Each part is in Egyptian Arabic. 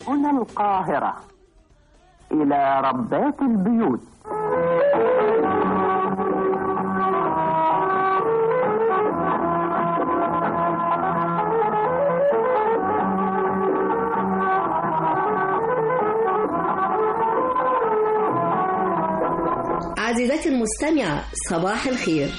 هنا القاهرة إلى ربات البيوت عزيزتي المستمعة صباح الخير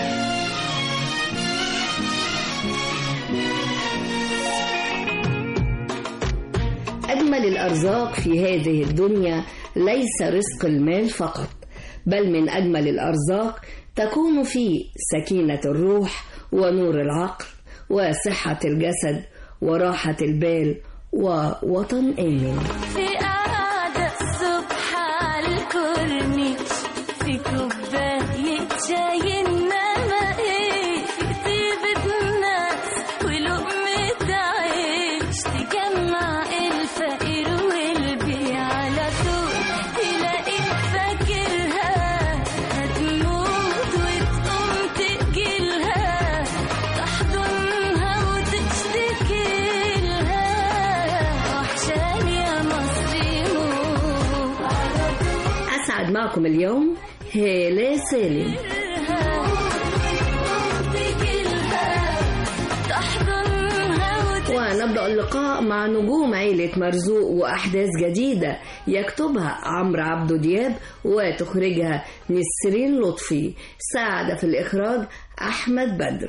أجمل الأرزاق في هذه الدنيا ليس رزق المال فقط بل من أجمل الأرزاق تكون فيه سكينة الروح ونور العقل وصحة الجسد وراحة البال ووطن آمن في قعدة الصبح على الكورنيش في كوباية شاي إنما إيه في طيبة ناس ولقمة عيش تجمع الفقير والبيع على طول تلاقيك فاكرها هتموت وتقوم تجيلها تحضنها وتشتكي لها وحشاني يا مصري موت أسعد معكم اليوم هالة سالم ونبدأ اللقاء مع نجوم عيلة مرزوق وأحداث جديدة يكتبها عمرو عبدو دياب وتخرجها نسرين لطفي ساعد في الإخراج أحمد بدر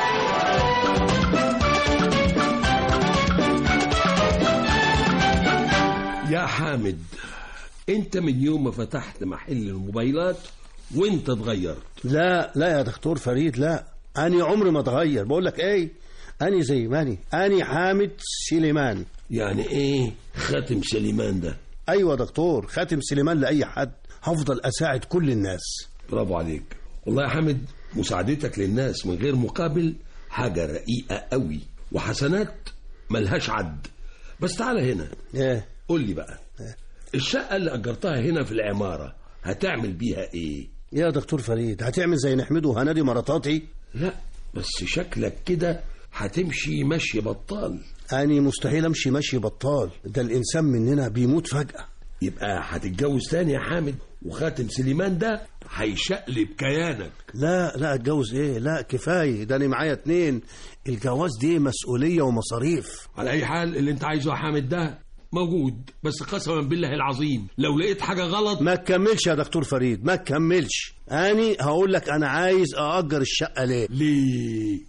يا حامد انت من يوم ما فتحت محل الموبايلات وانت اتغيرت لا لا يا دكتور فريد لا أنا عمري ما اتغير بقول لك ايه أنا زي ما أنا أنا حامد سليمان يعني ايه خاتم سليمان ده أيوة دكتور خاتم سليمان لأي حد هفضل أساعد كل الناس برافو عليك والله يا حامد مساعدتك للناس من غير مقابل حاجة رقيقة قوي وحسنات ملهاش عد بس تعالى هنا ايه قول لي بقى الشقة اللي أجرتها هنا في العمارة هتعمل بيها ايه يا دكتور فريد هتعمل زي نحمد وهنادي مراتاتي لا بس شكلك كده هتمشي مشي بطال أنا مستحيل أمشي مشي بطال ده الإنسان مننا بيموت فجأة يبقى هتتجوز تاني يا حامد وخاتم سليمان ده هيشقلب كيانك لا لا اتجوز ايه لا كفايه ده انا معايا اتنين الجواز دي مسؤوليه ومصاريف على اي حال اللي انت عايزه يا حامد ده موجود بس قسما بالله العظيم لو لقيت حاجه غلط ما تكملش يا دكتور فريد ما تكملش اني هقول لك انا عايز ااجر الشقه ليه ليه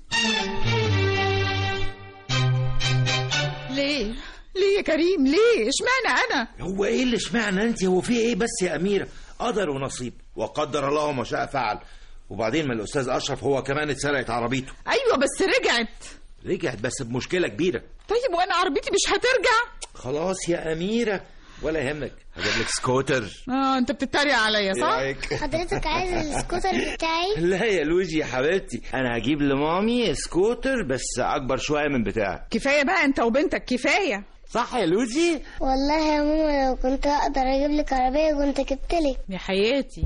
ليه؟ ليه يا كريم ليه؟ اشمعنى انا؟ هو ايه اللي اشمعنى انت هو في ايه بس يا اميره قدر ونصيب وقدر الله ما شاء فعل وبعدين ما الاستاذ اشرف هو كمان اتسرقت عربيته ايوه بس رجعت رجعت بس بمشكله كبيره طيب وانا عربيتي مش هترجع؟ خلاص يا اميره ولا يهمك هجيب لك سكوتر اه انت بتتريق عليا إيه صح؟ رأيك؟ حضرتك عايز السكوتر بتاعي لا يا لوجي يا حبيبتي انا هجيب لمامي سكوتر بس اكبر شويه من بتاعك كفايه بقى انت وبنتك كفايه صح يا لوجي والله يا ماما لو كنت اقدر اجيب لك عربيه كنت جبت لك يا حياتي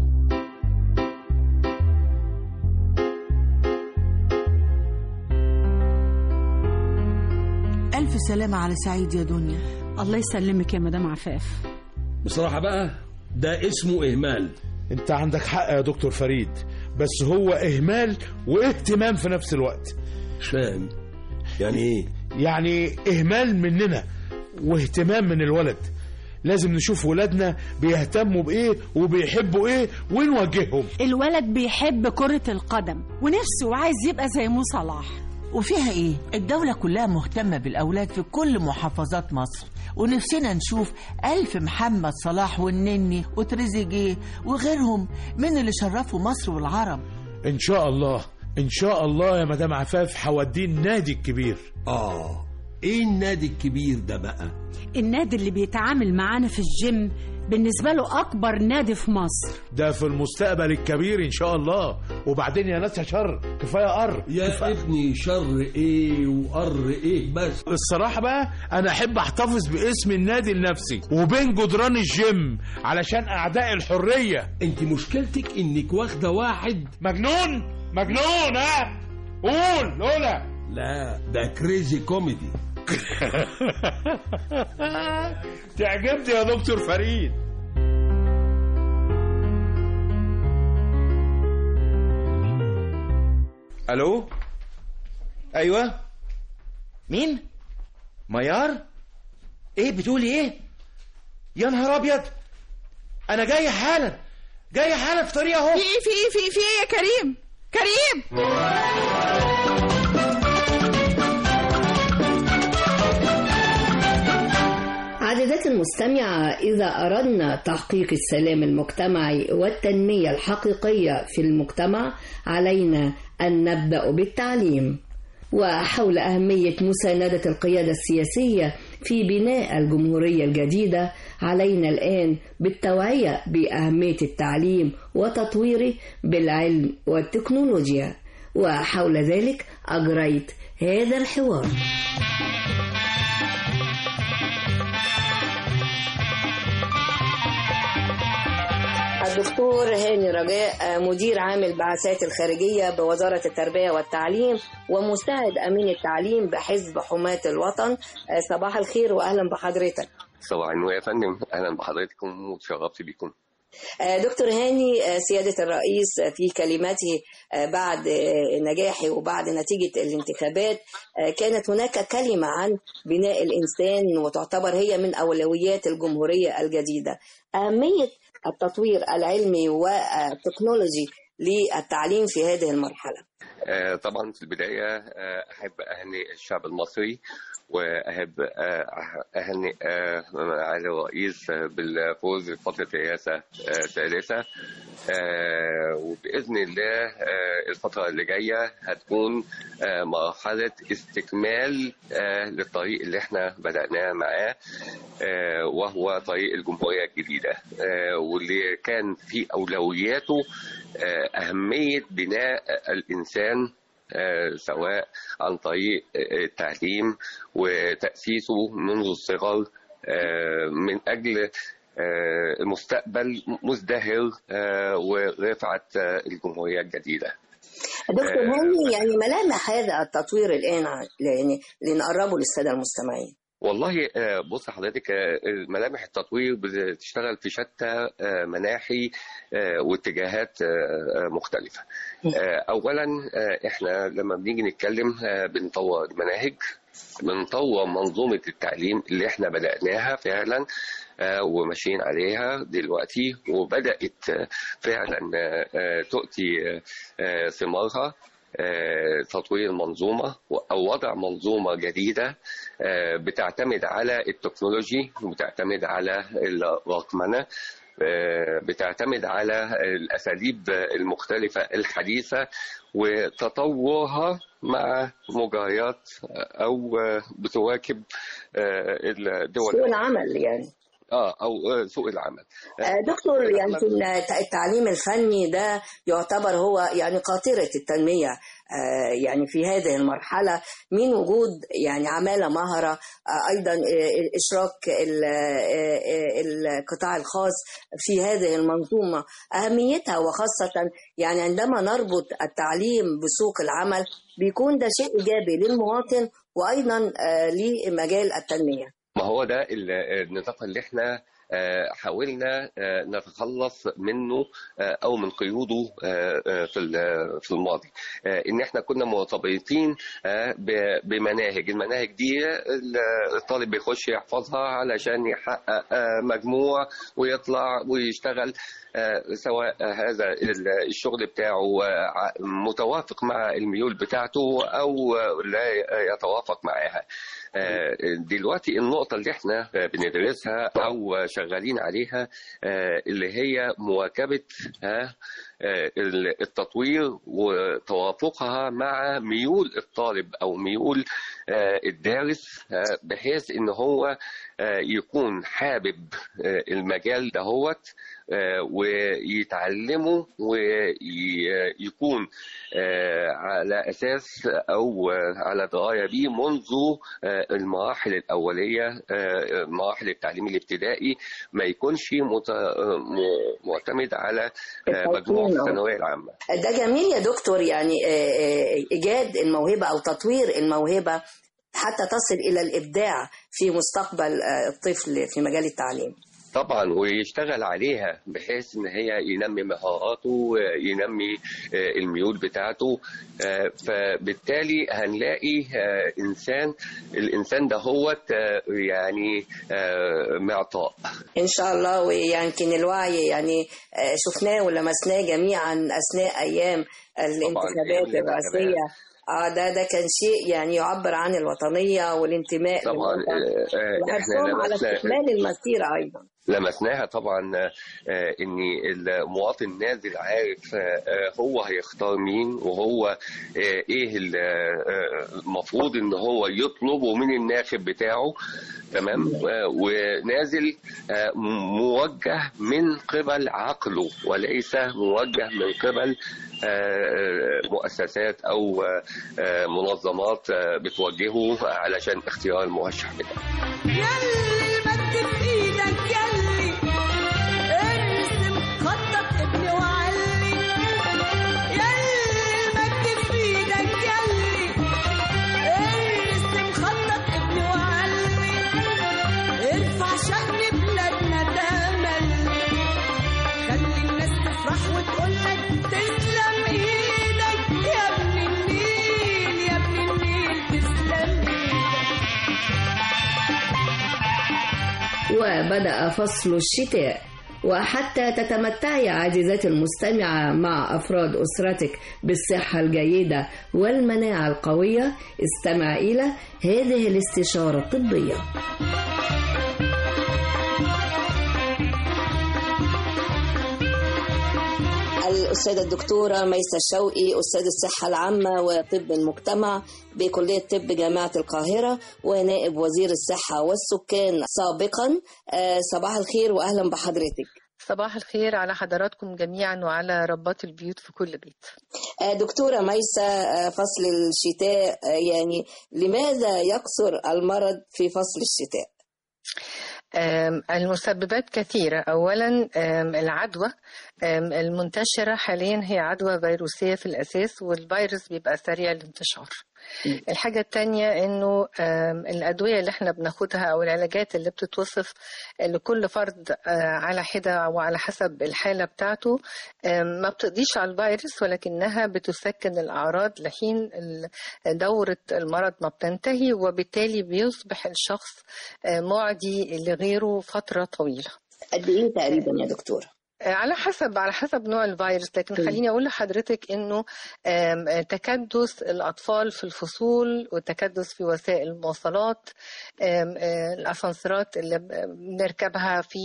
ألف سلامة على سعيد يا دنيا الله يسلمك يا مدام عفاف بصراحه بقى ده اسمه اهمال انت عندك حق يا دكتور فريد بس هو اهمال واهتمام في نفس الوقت مش فاهم يعني ايه يعني اهمال مننا واهتمام من الولد لازم نشوف ولادنا بيهتموا بايه وبيحبوا ايه ونوجههم الولد بيحب كرة القدم ونفسه عايز يبقى زي مو صلاح وفيها ايه الدولة كلها مهتمة بالأولاد في كل محافظات مصر ونفسنا نشوف ألف محمد صلاح والنني وتريزيجيه وغيرهم من اللي شرفوا مصر والعرب ان شاء الله ان شاء الله يا مدام عفاف هوديه النادي الكبير اه ايه النادي الكبير ده بقى النادي اللي بيتعامل معانا في الجيم بالنسبة له أكبر نادي في مصر ده في المستقبل الكبير ان شاء الله وبعدين يا ناس يا شر كفايه قر يا ابني شر ايه وقر ايه بس الصراحه بقى انا احب احتفظ باسم النادي لنفسي وبين جدران الجيم علشان اعداء الحريه انت مشكلتك انك واخده واحد مجنون مجنون ها قول قولها لا ده كريزي كوميدي تعجبني يا دكتور فريد الو ايوه مين ميار ايه بتقولي ايه يا نهار ابيض انا جاي حالا جاي حالا في طريق اهو في ايه في ايه في ايه في ايه يا كريم كريم عزيزاتي المستمعة إذا أردنا تحقيق السلام المجتمعي والتنمية الحقيقية في المجتمع علينا أن نبدأ بالتعليم وحول أهمية مساندة القيادة السياسية في بناء الجمهورية الجديدة علينا الآن بالتوعية بأهمية التعليم وتطويره بالعلم والتكنولوجيا وحول ذلك أجريت هذا الحوار الدكتور هاني رجاء مدير عام البعثات الخارجية بوزارة التربية والتعليم ومساعد أمين التعليم بحزب حماة الوطن صباح الخير وأهلا بحضرتك صباح النور يا فندم اهلا بحضرتكم وتشرفت بيكم دكتور هاني سيادة الرئيس في كلمته بعد نجاحه وبعد نتيجة الانتخابات كانت هناك كلمة عن بناء الإنسان وتعتبر هي من أولويات الجمهورية الجديدة أهمية التطوير العلمي والتكنولوجي للتعليم في هذه المرحلة آه، طبعا في البداية آه، أحب أهني الشعب المصري وأحب آه، أهني آه، معالي الرئيس آه، بالفوز بفترة رئاسة آه، ثالثة آه، وبإذن الله آه، الفترة اللي جاية هتكون آه، مرحلة استكمال آه، للطريق اللي احنا بدأناه معاه آه، وهو طريق الجمهورية الجديدة آه، واللي كان في أولوياته آه، أهمية بناء الإنسان آه، سواء عن طريق آه، التعليم وتأسيسه منذ الصغر آه، من أجل آه، المستقبل مزدهر آه، ورفعة آه، الجمهورية الجديدة دكتور آه، هاني يعني ملامح هذا التطوير الآن يعني لنقربه للسادة المستمعين والله آه، بص حضرتك آه، ملامح التطوير بتشتغل في شتى آه، مناحي آه، واتجاهات آه، آه، مختلفة آه، أولا آه، إحنا لما بنيجي نتكلم آه، بنطور المناهج بنطور منظومة التعليم اللي إحنا بدأناها فعلا آه، وماشيين عليها دلوقتي وبدأت آه، فعلا آه، آه، تؤتي آه، آه، ثمارها آه، تطوير المنظومة أو وضع منظومة جديدة آه، بتعتمد على التكنولوجي وبتعتمد على الرقمنة آه، بتعتمد على الأساليب المختلفة الحديثة وتطورها مع مجريات أو آه، بتواكب آه، الدول سوق العمل يعني اه او آه، سوق العمل آه، دكتور يعني في التعليم الفني ده يعتبر هو يعني قاطرة التنمية آه، يعني في هذه المرحلة من وجود يعني عمالة مهرة آه، أيضا آه، إشراك ال- آه، آه، القطاع الخاص في هذه المنظومة أهميتها وخاصة يعني عندما نربط التعليم بسوق العمل بيكون ده شيء إيجابي للمواطن وأيضا آه، لمجال التنمية ما هو ده ال- النطاق اللي احنا آه، حاولنا آه، نتخلص منه آه، او من قيوده آه، آه، في ال- في الماضي آه، ان احنا كنا مرتبطين آه، ب- بمناهج المناهج دي ال- الطالب بيخش يحفظها علشان يحقق آه، مجموع ويطلع ويشتغل آه، سواء هذا ال- الشغل بتاعه آه، ع- متوافق مع الميول بتاعته او آه، لا يتوافق معاها آه، دلوقتي النقطة اللي احنا آه، بندرسها أو آه، شغالين عليها آه، اللي هي مواكبة آه، آه، التطوير وتوافقها مع ميول الطالب أو ميول آه، الدارس آه، بحيث إن هو آه، يكون حابب آه، المجال دهوت آه، ويتعلمه ويكون على أساس أو آه، على دراية بيه منذ آه، المراحل الأولية آه، مراحل التعليم الابتدائي ما يكونش مت- آه، م- معتمد على آه، مجموع في الثانوية العامة ده جميل يا دكتور يعني آه، آه، إيجاد الموهبة أو تطوير الموهبة حتى تصل إلى الإبداع في مستقبل آه، الطفل في مجال التعليم طبعا ويشتغل عليها بحيث ان هي ينمي مهاراته ينمي آه، الميول بتاعته آه، فبالتالي هنلاقي آه، انسان الانسان ده هو يعني آه، معطاء إن شاء الله ويمكن الوعي يعني آه، شفناه ولمسناه جميعا أثناء أيام الانتخابات أيام الرئاسية اه ده ده كان شيء يعني يعبر عن الوطنية والانتماء طبعا للوطن. آه، آه، وحرصهم على لمسنا- استكمال المسيرة أيضا لمسناها طبعا آه، ان المواطن نازل عارف آه، آه، هو هيختار مين وهو آه، ايه ال- آه، المفروض ان هو يطلبه من الناخب بتاعه تمام آه، ونازل آه، موجه من قبل عقله وليس موجه من قبل آه، مؤسسات او آه، آه، منظمات آه، بتوجهه علشان اختيار المرشح بتاعه يلي المد في ايدك يلي ارسم خطك ابني وعلي يلي المد في ايدك يلي ارسم خطك ابني وعلي ارفع شأن بلادنا تملي خلي الناس تفرح وتقولك تسلم ايدك يا ابن النيل يا ابن النيل تسلم ايدك وبدأ فصل الشتاء وحتى تتمتعي عزيزتي المستمعة مع أفراد أسرتك بالصحة الجيدة والمناعة القوية استمع إلى هذه الاستشارة الطبية الأستاذة الدكتورة ميسة شوقي أستاذ الصحة العامة وطب المجتمع بكلية طب جامعة القاهرة ونائب وزير الصحة والسكان سابقا آه، صباح الخير وأهلا بحضرتك صباح الخير على حضراتكم جميعا وعلى ربات البيوت في كل بيت آه، دكتورة ميسة آه، فصل الشتاء آه، يعني لماذا يكثر المرض في فصل الشتاء؟ آم، المسببات كثيرة أولا آم، العدوى آم، المنتشرة حاليا هي عدوى فيروسية في الأساس والفيروس بيبقى سريع الانتشار الحاجة التانية إنه آم، الأدوية اللي احنا بناخدها أو العلاجات اللي بتتوصف لكل فرد آه، على حدة وعلى حسب الحالة بتاعته آم، ما بتقضيش على الفيروس ولكنها بتسكن الأعراض لحين ال- دورة المرض ما بتنتهي وبالتالي بيصبح الشخص آه، معدي لغيره فترة طويلة قد إيه تقريبا يا دكتورة؟ على حسب على حسب نوع الفيروس لكن خليني اقول لحضرتك انه آم، تكدس الاطفال في الفصول وتكدس في وسائل المواصلات آم، آه، الاسانسيرات اللي ب- بنركبها في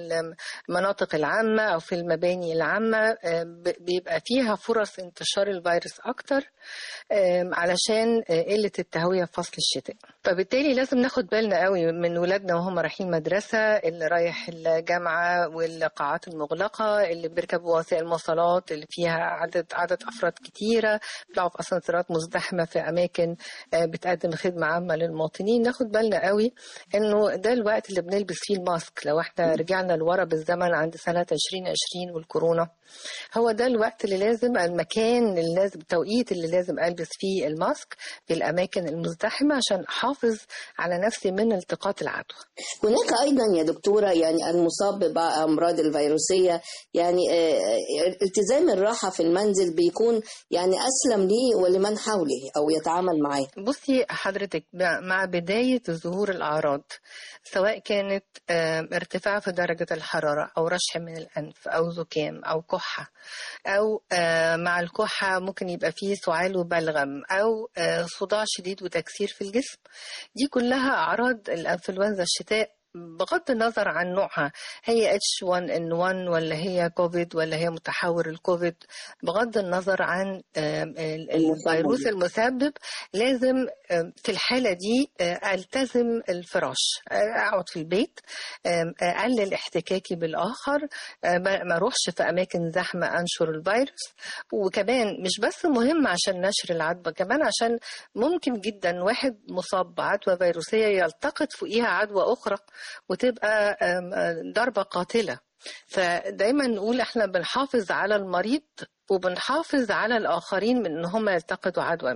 المناطق العامه او في المباني العامه آم، ب- بيبقى فيها فرص انتشار الفيروس اكتر آم، علشان آه، قله التهويه في فصل الشتاء فبالتالي لازم ناخد بالنا قوي من ولادنا وهم رايحين مدرسه اللي رايح الجامعه والقاعات المغلقه اللي بيركبوا وسائل مواصلات اللي فيها عدد عدد افراد كتيره بيطلعوا في اسانسيرات مزدحمه في اماكن آه، بتقدم خدمه عامه للمواطنين ناخد بالنا قوي انه ده الوقت اللي بنلبس فيه الماسك لو احنا رجعنا لورا بالزمن عند سنه 2020 والكورونا هو ده الوقت اللي لازم المكان اللي لازم التوقيت اللي لازم البس فيه الماسك في الاماكن المزدحمه عشان احافظ على نفسي من التقاط العدوى هناك أيضا يا دكتورة يعني المصاب بأمراض الفيروسية يعني آه، التزام الراحة في المنزل بيكون يعني أسلم ليه ولمن حوله أو يتعامل معاه بصي حضرتك مع مع بداية ظهور الأعراض سواء كانت آم، ارتفاع في درجة الحرارة أو رشح من الأنف أو زكام أو كحة أو آه، مع الكحة ممكن يبقى فيه سعال وبلغم أو آه، صداع شديد وتكسير في الجسم دي كلها أعراض الأنفلونزا الشتاء بغض النظر عن نوعها هي H1N1 ولا هي كوفيد ولا هي متحور الكوفيد بغض النظر عن آم، ال- الفيروس المسبب لازم آم، في الحالة دي آه، ألتزم الفراش آه، أقعد في البيت آم، أقلل احتكاكي بالآخر آه، ما ما أروحش في أماكن زحمة أنشر الفيروس وكمان مش بس مهم عشان نشر العدوى كمان عشان ممكن جدا واحد مصاب بعدوى فيروسية يلتقط فوقيها عدوى أخرى وتبقى آم، آه، ضربة قاتلة فدايما نقول احنا بنحافظ على المريض وبنحافظ على الآخرين من إن هم يلتقطوا عدوى منه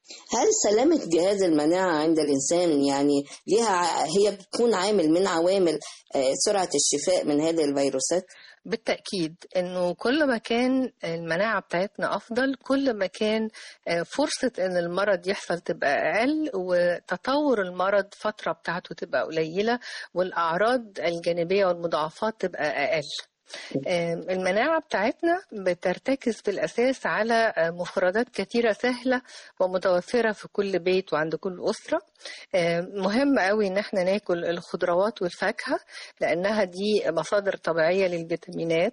هل سلامة جهاز المناعة عند الإنسان يعني ليها ع- هي بتكون عامل من عوامل آه، سرعة الشفاء من هذه الفيروسات؟ بالتأكيد إنه كل ما كان المناعة بتاعتنا أفضل كل ما كان آه، فرصة إن المرض يحصل تبقى أقل وتطور المرض فترة بتاعته تبقى قليلة والأعراض الجانبية والمضاعفات تبقى أقل آم، المناعة بتاعتنا بترتكز في الأساس على آه، مفردات كثيرة سهلة ومتوفرة في كل بيت وعند كل أسرة آم، مهم قوي إن احنا ناكل الخضروات والفاكهة لأنها دي مصادر طبيعية للفيتامينات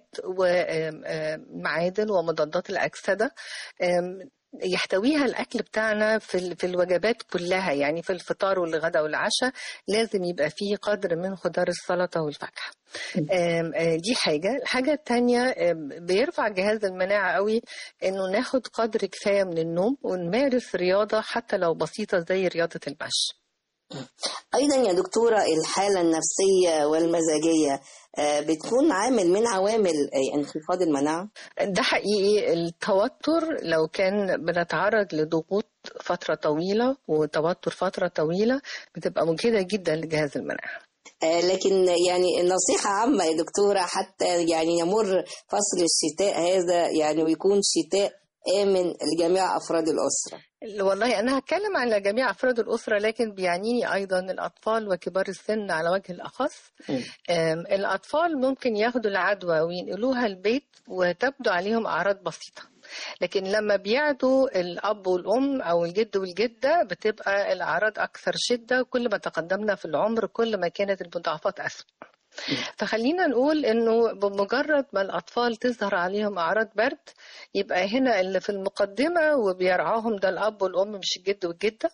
ومعادن ومضادات الأكسدة آم، يحتويها الاكل بتاعنا في ال- في الوجبات كلها يعني في الفطار والغداء والعشاء لازم يبقى فيه قدر من خضار السلطه والفاكهه آم، آه، دي حاجه الحاجه الثانيه بيرفع جهاز المناعه قوي انه ناخد قدر كفايه من النوم ونمارس رياضه حتى لو بسيطه زي رياضه المشي أيضا يا دكتورة الحالة النفسية والمزاجية آه، بتكون عامل من عوامل آه، انخفاض المناعة؟ ده حقيقي التوتر لو كان بنتعرض لضغوط فترة طويلة وتوتر فترة طويلة بتبقى مجهدة جدا لجهاز المناعة آه، لكن يعني نصيحة عامة يا دكتورة حتى يعني يمر فصل الشتاء هذا يعني ويكون شتاء آمن لجميع أفراد الأسرة والله أنا هتكلم على جميع أفراد الأسرة لكن بيعنيني أيضا الأطفال وكبار السن على وجه الأخص آم، الأطفال ممكن ياخدوا العدوى وينقلوها البيت وتبدو عليهم أعراض بسيطة لكن لما بيعدوا الأب والأم أو الجد والجدة بتبقى الأعراض أكثر شدة كل ما تقدمنا في العمر كل ما كانت المضاعفات أسوأ فخلينا نقول انه بمجرد ما الاطفال تظهر عليهم اعراض برد يبقى هنا اللي في المقدمه وبيرعاهم ده الاب والام مش الجد والجده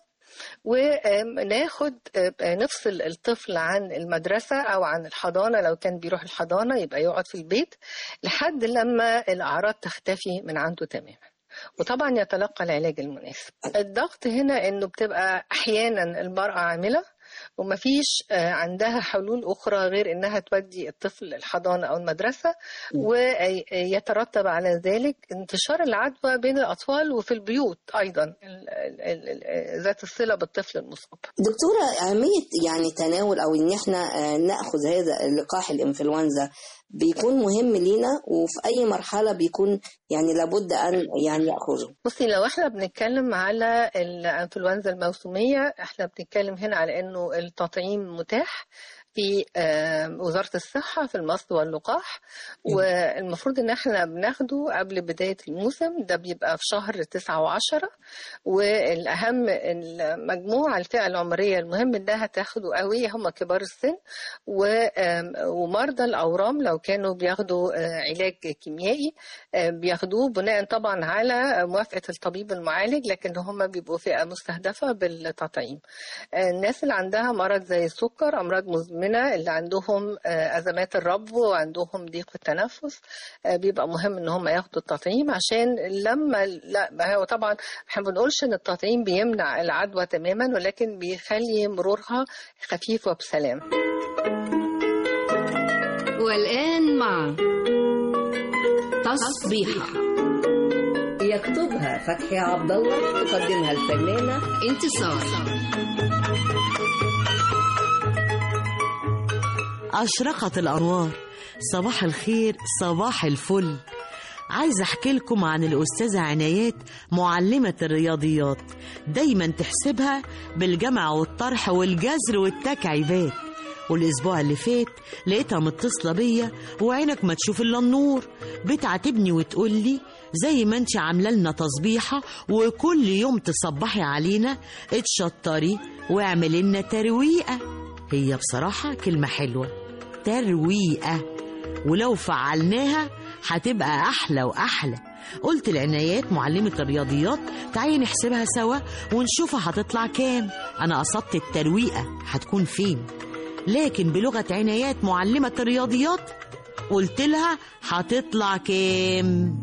وناخد نفصل الطفل عن المدرسة أو عن الحضانة لو كان بيروح الحضانة يبقى يقعد في البيت لحد لما الأعراض تختفي من عنده تماما وطبعا يتلقى العلاج المناسب الضغط هنا انه بتبقى احيانا المرأة عاملة ومفيش آه، عندها حلول أخرى غير إنها تودي الطفل الحضانة أو المدرسة ويترتب على ذلك انتشار العدوى بين الأطفال وفي البيوت أيضا ال- ال- ال- ذات الصلة بالطفل المصاب دكتورة أهمية يعني تناول أو إن إحنا آه، نأخذ هذا اللقاح الإنفلونزا بيكون مهم لينا وفي أي مرحلة بيكون يعني لابد أن يعني يأخذه بصي لو احنا بنتكلم على الانفلونزا الموسمية احنا بنتكلم هنا على انه التطعيم متاح في آه، وزارة الصحة في المصل واللقاح والمفروض ان احنا بناخده قبل بداية الموسم ده بيبقى في شهر تسعة وعشرة والأهم المجموعة الفئة العمرية المهم انها تاخده قوي هم كبار السن و- آم، ومرضى الأورام لو كانوا بياخدوا آه، علاج كيميائي آه، بياخدوه بناء طبعا على موافقة الطبيب المعالج لكن هم بيبقوا فئة مستهدفة بالتطعيم آه، الناس اللي عندها مرض زي السكر أمراض مزمنة اللي عندهم آه، أزمات الربو وعندهم ضيق في التنفس آه، بيبقى مهم إن هم ياخدوا التطعيم عشان لما لا ما هو طبعا احنا ما بنقولش إن التطعيم بيمنع العدوى تماما ولكن بيخلي مرورها خفيف وبسلام والآن مع تصبيحة يكتبها فتحي عبد الله تقدمها الفنانة انتصار أشرقت الأنوار صباح الخير صباح الفل عايزة أحكي لكم عن الأستاذة عنايات معلمة الرياضيات دايما تحسبها بالجمع والطرح والجذر والتكعيبات والأسبوع اللي فات لقيتها متصلة بيا وعينك ما تشوف إلا النور بتعاتبني وتقول لي زي ما انت عاملة لنا تصبيحة وكل يوم تصبحي علينا اتشطري واعملي لنا ترويقة هي بصراحة كلمة حلوة ترويقة ولو فعلناها هتبقى أحلى وأحلى قلت لعنايات معلمة الرياضيات تعالي نحسبها سوا ونشوفها هتطلع كام أنا قصدت الترويقة هتكون فين لكن بلغة عنايات معلمة الرياضيات قلت لها هتطلع كام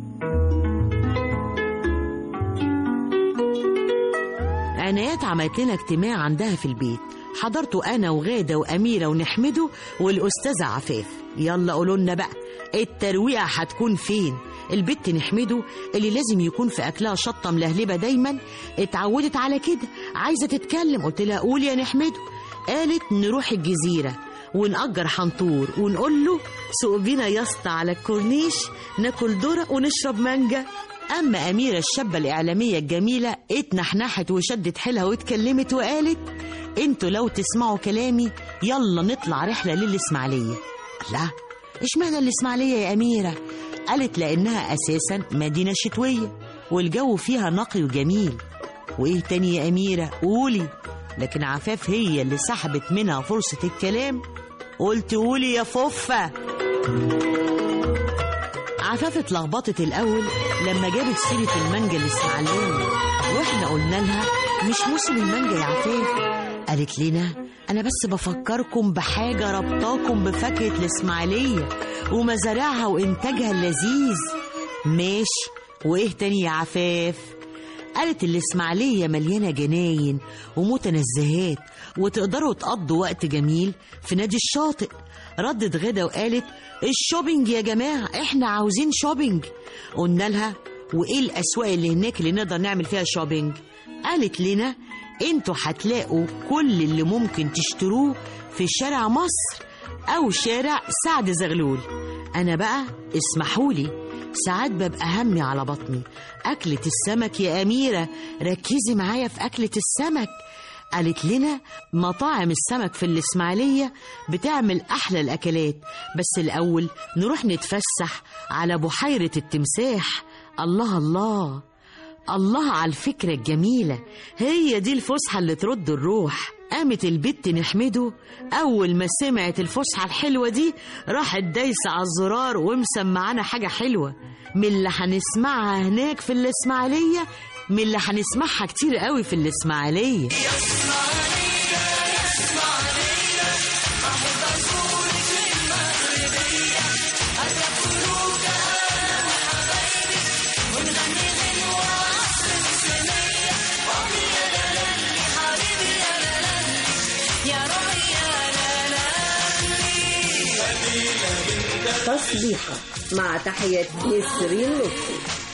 عنايات عملت لنا اجتماع عندها في البيت حضرته أنا وغادة وأميرة ونحمده والأستاذة عفاف يلا قولوا لنا بقى الترويقة هتكون فين البت نحمده اللي لازم يكون في أكلها شطة ملهلبة دايما اتعودت على كده عايزة تتكلم قلت لها قول يا نحمده قالت نروح الجزيرة ونأجر حنطور ونقول له سوق بينا يا اسطى على الكورنيش ناكل ذرة ونشرب مانجا أما أميرة الشابة الإعلامية الجميلة اتنحنحت وشدت حيلها واتكلمت وقالت انتوا لو تسمعوا كلامي يلا نطلع رحلة للإسماعيلية لا اشمعنى الإسماعيلية يا أميرة قالت لأنها أساسا مدينة شتوية والجو فيها نقي وجميل وإيه تاني يا أميرة قولي لكن عفاف هي اللي سحبت منها فرصة الكلام قلت قولي يا فوفة عفاف اتلخبطت الأول لما جابت سيرة المانجا الإسماعيلية وإحنا قلنا لها مش موسم المانجا يا عفاف قالت لنا أنا بس بفكركم بحاجة ربطاكم بفاكهة الإسماعيلية ومزارعها وإنتاجها اللذيذ ماشي وإيه تاني يا عفاف قالت الإسماعيلية مليانة جناين ومتنزهات وتقدروا تقضوا وقت جميل في نادي الشاطئ ردت غدا وقالت الشوبينج يا جماعة احنا عاوزين شوبينج قلنا لها وايه الأسواق اللي هناك اللي نقدر نعمل فيها شوبينج قالت لنا انتوا هتلاقوا كل اللي ممكن تشتروه في شارع مصر أو شارع سعد زغلول أنا بقى اسمحولي ساعات ببقى همي على بطني أكلة السمك يا أميرة ركزي معايا في أكلة السمك قالت لنا مطاعم السمك في الإسماعيلية بتعمل أحلى الأكلات بس الأول نروح نتفسح على بحيرة التمساح الله الله الله على الفكرة الجميلة هي دي الفسحة اللي ترد الروح قامت البت نحمده أول ما سمعت الفسحة الحلوة دي راحت دايسة على الزرار ومسمعانا حاجة حلوة من اللي هنسمعها هناك في الإسماعيلية من اللي هنسمعها كتير قوي في الإسماعيلية تصبيحة مع تحيات نسرين لطفي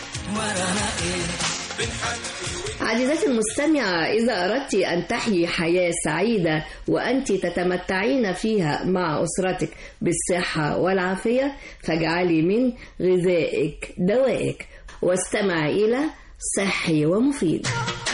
عزيزتي المستمعة إذا أردت أن تحيي حياة سعيدة وأنت تتمتعين فيها مع أسرتك بالصحة والعافية فاجعلي من غذائك دوائك واستمع إلى صحي ومفيد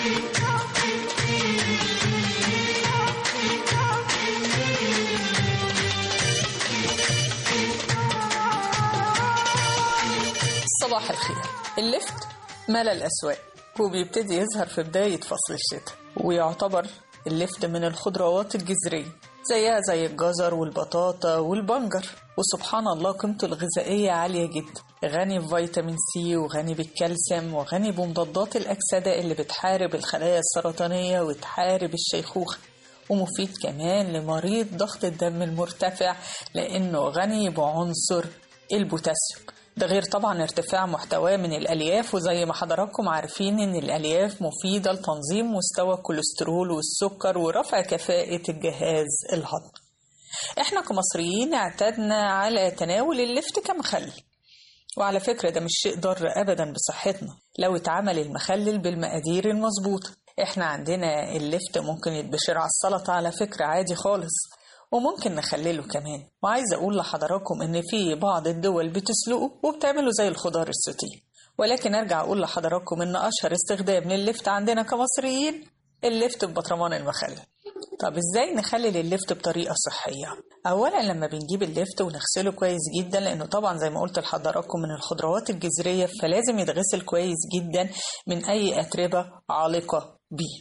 صباح الخير اللفت ملا الأسواق وبيبتدي يظهر في بداية فصل الشتاء ويعتبر اللفت من الخضروات الجذرية زيها زي الجزر والبطاطا والبنجر وسبحان الله قيمته الغذائية عالية جدا غني بفيتامين سي وغني بالكالسيوم وغني بمضادات الأكسدة اللي بتحارب الخلايا السرطانية وتحارب الشيخوخة ومفيد كمان لمريض ضغط الدم المرتفع لأنه غني بعنصر البوتاسيوم ده غير طبعا ارتفاع محتواه من الألياف وزي ما حضراتكم عارفين إن الألياف مفيدة لتنظيم مستوى الكوليسترول والسكر ورفع كفاءة الجهاز الهضمي احنا كمصريين اعتدنا على تناول اللفت كمخلل وعلى فكرة ده مش شيء ضار أبدا بصحتنا لو اتعمل المخلل بالمقادير المظبوطة احنا عندنا اللفت ممكن يتبشر على السلطة على فكرة عادي خالص وممكن نخلله كمان وعايزة أقول لحضراتكم إن في بعض الدول بتسلقه وبتعمله زي الخضار السوتيه ولكن أرجع أقول لحضراتكم إن أشهر استخدام لللفت عندنا كمصريين اللفت ببطرمان المخلل طب إزاي نخلل اللفت بطريقة صحية؟ أولا لما بنجيب اللفت ونغسله كويس جدا لأنه طبعا زي ما قلت لحضراتكم من الخضروات الجذرية فلازم يتغسل كويس جدا من أي أتربة عالقة بيه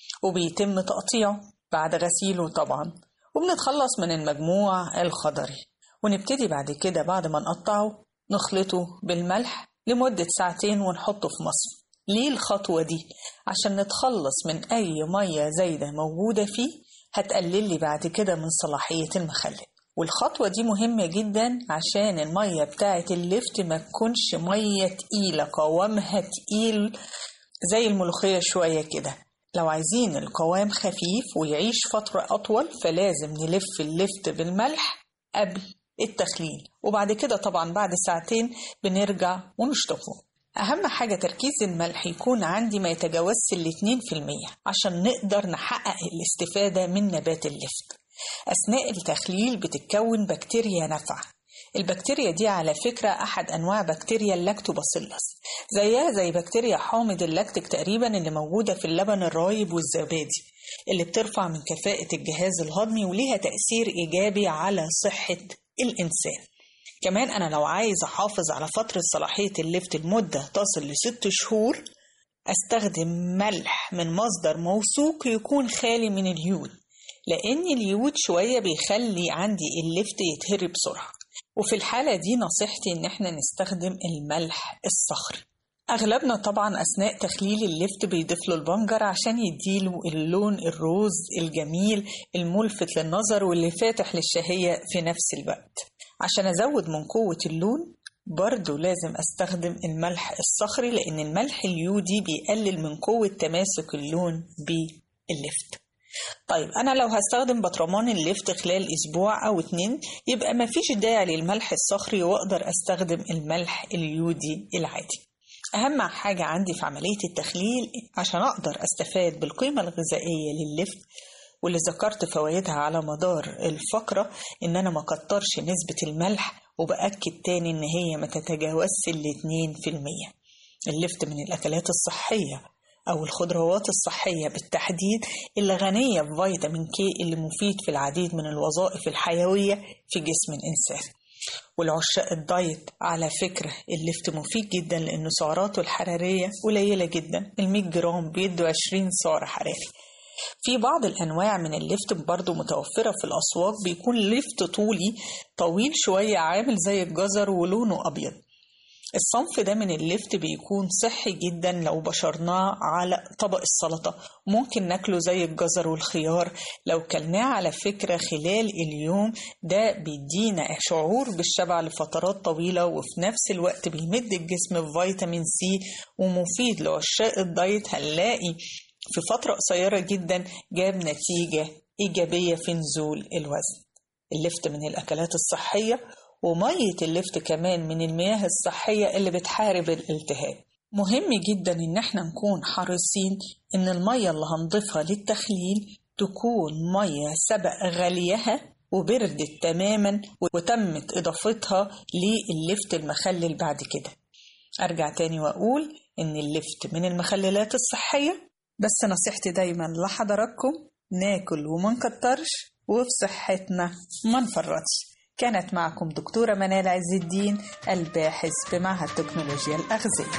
وبيتم تقطيعه بعد غسيله طبعا وبنتخلص من المجموع الخضري ونبتدي بعد كده بعد ما نقطعه نخلطه بالملح لمدة ساعتين ونحطه في مصر ليه الخطوة دي؟ عشان نتخلص من أي مية زايدة موجودة فيه هتقلل لي بعد كده من صلاحية المخلل والخطوة دي مهمة جدا عشان المية بتاعة اللفت ما تكونش مية تقيلة قوامها تقيل زي الملوخية شوية كده لو عايزين القوام خفيف ويعيش فترة أطول فلازم نلف اللفت بالملح قبل التخليل وبعد كده طبعا بعد ساعتين بنرجع ونشطفه أهم حاجة تركيز الملح يكون عندي ما يتجاوزش الاتنين في المية عشان نقدر نحقق الاستفادة من نبات اللفت أثناء التخليل بتتكون بكتيريا نافعة البكتيريا دي على فكرة أحد أنواع بكتيريا اللاكتوباسيلس زيها زي بكتيريا حامض اللاكتيك تقريبا اللي موجودة في اللبن الرايب والزبادي اللي بترفع من كفاءة الجهاز الهضمي وليها تأثير إيجابي على صحة الإنسان كمان أنا لو عايز أحافظ على فترة صلاحية اللفت لمدة تصل لست شهور أستخدم ملح من مصدر موثوق يكون خالي من اليود لأن اليود شوية بيخلي عندي اللفت يتهري بسرعة وفي الحالة دي نصيحتي إن احنا نستخدم الملح الصخري أغلبنا طبعا أثناء تخليل اللفت بيضيف له البنجر عشان يديله اللون الروز الجميل الملفت للنظر واللي فاتح للشهية في نفس الوقت عشان أزود من قوة اللون برضو لازم أستخدم الملح الصخري لأن الملح اليودي بيقلل من قوة تماسك اللون باللفت طيب أنا لو هستخدم برطمان اللفت خلال أسبوع أو اتنين يبقى مفيش داعي للملح الصخري وأقدر أستخدم الملح اليودي العادي أهم حاجة عندي في عملية التخليل عشان أقدر أستفاد بالقيمة الغذائية لللفت واللي ذكرت فوائدها على مدار الفقرة إن أنا ما كترش نسبة الملح وبأكد تاني إن هي ما تتجاوزش الاتنين في المية اللفت من الأكلات الصحية أو الخضروات الصحية بالتحديد اللي غنية بفيتامين كي اللي مفيد في العديد من الوظائف الحيوية في جسم الإنسان والعشاق الدايت على فكرة اللفت مفيد جدا لأنه سعراته الحرارية قليلة جدا ال100 جرام بيدوا 20 سعر حراري في بعض الأنواع من اللفت برضو متوفرة في الأسواق بيكون لفت طولي طويل شوية عامل زي الجزر ولونه أبيض الصنف ده من اللفت بيكون صحي جدا لو بشرناه على طبق السلطة ممكن ناكله زي الجزر والخيار لو كلناه على فكرة خلال اليوم ده بيدينا شعور بالشبع لفترات طويلة وفي نفس الوقت بيمد الجسم بفيتامين سي ومفيد لعشاق الدايت هنلاقي في فترة قصيرة جدا جاب نتيجة إيجابية في نزول الوزن اللفت من الأكلات الصحية ومية اللفت كمان من المياه الصحية اللي بتحارب الالتهاب مهم جدا إن احنا نكون حريصين إن المية اللي هنضيفها للتخليل تكون مية سبق غليها وبردت تماما وتمت إضافتها للفت المخلل بعد كده أرجع تاني وأقول إن اللفت من المخللات الصحية بس نصيحتي دايما لحضراتكم ناكل وما نكترش وفي صحتنا ما نفرطش كانت معكم دكتورة منال عز الدين الباحث بمعهد تكنولوجيا الأغذية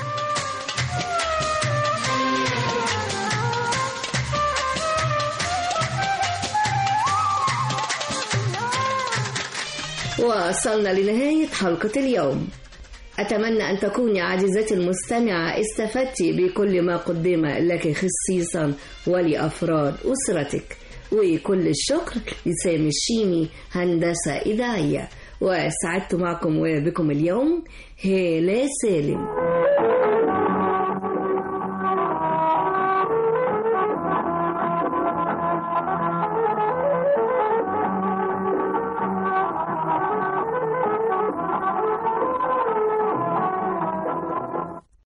وصلنا لنهاية حلقة اليوم أتمنى أن تكوني عزيزتي المستمعة استفدت بكل ما قدم لك خصيصا ولأفراد أسرتك وكل الشكر لسامي الشيمي هندسة إذاعية وسعدت معكم وبكم اليوم هالة سالم